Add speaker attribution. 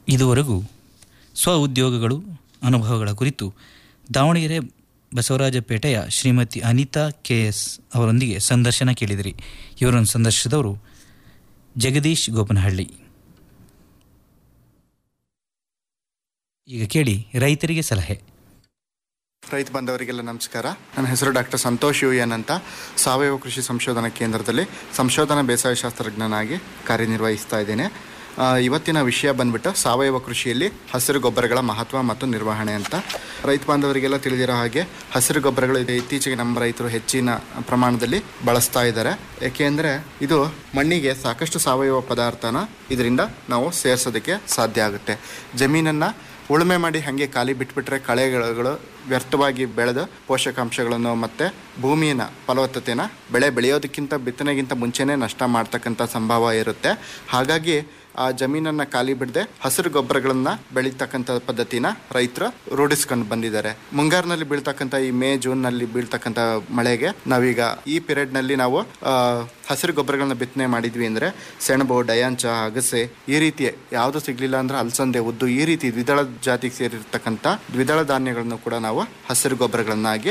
Speaker 1: ಇದುವರೆಗೂ ಸ್ವ ಉದ್ಯೋಗಗಳು ಅನುಭವಗಳ ಕುರಿತು ದಾವಣಗೆರೆ ಬಸವರಾಜಪೇಟೆಯ ಶ್ರೀಮತಿ ಅನಿತಾ ಕೆ ಎಸ್ ಅವರೊಂದಿಗೆ ಸಂದರ್ಶನ ಕೇಳಿದಿರಿ ಇವರನ್ನು ಸಂದರ್ಶಿಸಿದವರು ಜಗದೀಶ್ ಗೋಪನಹಳ್ಳಿ ಈಗ ಕೇಳಿ ರೈತರಿಗೆ ಸಲಹೆ
Speaker 2: ರೈತ ಬಾಂಧವರಿಗೆಲ್ಲ ನಮಸ್ಕಾರ ನನ್ನ ಹೆಸರು ಡಾಕ್ಟರ್ ಸಂತೋಷ್ ಯು ಎನ್ ಅಂತ ಸಾವಯವ ಕೃಷಿ ಸಂಶೋಧನಾ ಕೇಂದ್ರದಲ್ಲಿ ಸಂಶೋಧನಾ ಬೇಸಾಯ ಶಾಸ್ತ್ರಜ್ಞನಾಗಿ ಕಾರ್ಯನಿರ್ವಹಿಸ್ತಾ ಇದ್ದೇನೆ ಆ, ಇವತ್ತಿನ ವಿಷಯ ಬಂದ್ಬಿಟ್ಟು ಸಾವಯವ ಕೃಷಿಯಲ್ಲಿ ಹಸಿರು ಗೊಬ್ಬರಗಳ ಮಹತ್ವ ಮತ್ತು ನಿರ್ವಹಣೆ ಅಂತ ರೈತ ಬಾಂಧವರಿಗೆಲ್ಲ ತಿಳಿದಿರೋ ಹಾಗೆ ಹಸಿರು ಗೊಬ್ಬರಗಳು ಇದು ಇತ್ತೀಚೆಗೆ ನಮ್ಮ ರೈತರು ಹೆಚ್ಚಿನ ಪ್ರಮಾಣದಲ್ಲಿ ಬಳಸ್ತಾ ಇದ್ದಾರೆ ಏಕೆಂದರೆ ಇದು ಮಣ್ಣಿಗೆ ಸಾಕಷ್ಟು ಸಾವಯವ ಪದಾರ್ಥನ ಇದರಿಂದ ನಾವು ಸೇರಿಸೋದಕ್ಕೆ ಸಾಧ್ಯ ಆಗುತ್ತೆ ಜಮೀನನ್ನು ಉಳುಮೆ ಮಾಡಿ ಹಾಗೆ ಖಾಲಿ ಬಿಟ್ಬಿಟ್ರೆ ಕಳೆಗಳು ವ್ಯರ್ಥವಾಗಿ ಬೆಳೆದ ಪೋಷಕಾಂಶಗಳನ್ನು ಮತ್ತು ಭೂಮಿಯ ಫಲವತ್ತತೆನ ಬೆಳೆ ಬೆಳೆಯೋದಕ್ಕಿಂತ ಬಿತ್ತನೆಗಿಂತ ಮುಂಚೆನೇ ನಷ್ಟ ಮಾಡ್ತಕ್ಕಂಥ ಸಂಭವ ಇರುತ್ತೆ ಹಾಗಾಗಿ ಆ ಜಮೀನನ್ನು ಖಾಲಿ ಬಿಡದೆ ಹಸಿರು ಗೊಬ್ಬರಗಳನ್ನು ಬೆಳೀತಕ್ಕಂಥ ಪದ್ಧತಿನ ರೈತರು ರೂಢಿಸ್ಕೊಂಡು ಬಂದಿದ್ದಾರೆ ಮುಂಗಾರಿನಲ್ಲಿ ಬೀಳ್ತಕ್ಕಂಥ ಈ ಮೇ ಜೂನ್ನಲ್ಲಿ ಬೀಳ್ತಕ್ಕಂಥ ಮಳೆಗೆ ನಾವೀಗ ಈ ಪಿರಿಯಡ್ನಲ್ಲಿ ನಾವು ಆ, ಹಸಿರು ಗೊಬ್ಬರಗಳನ್ನ ಬಿತ್ತನೆ ಮಾಡಿದ್ವಿ ಅಂದರೆ ಸೆಣಬು ಡಯಾಂಚ ಅಗಸೆ ಈ ರೀತಿ ಯಾವುದು ಸಿಗ್ಲಿಲ್ಲ ಅಂದ್ರೆ ಅಲಸಂದೆ ಉದ್ದು ಈ ರೀತಿ ದ್ವಿದಳ ಜಾತಿಗೆ ಸೇರಿರ್ತಕ್ಕಂಥ ದ್ವಿದಳ ಧಾನ್ಯಗಳನ್ನು ಕೂಡ ನಾವು ಹಸಿರು ಗೊಬ್ಬರಗಳನ್ನಾಗಿ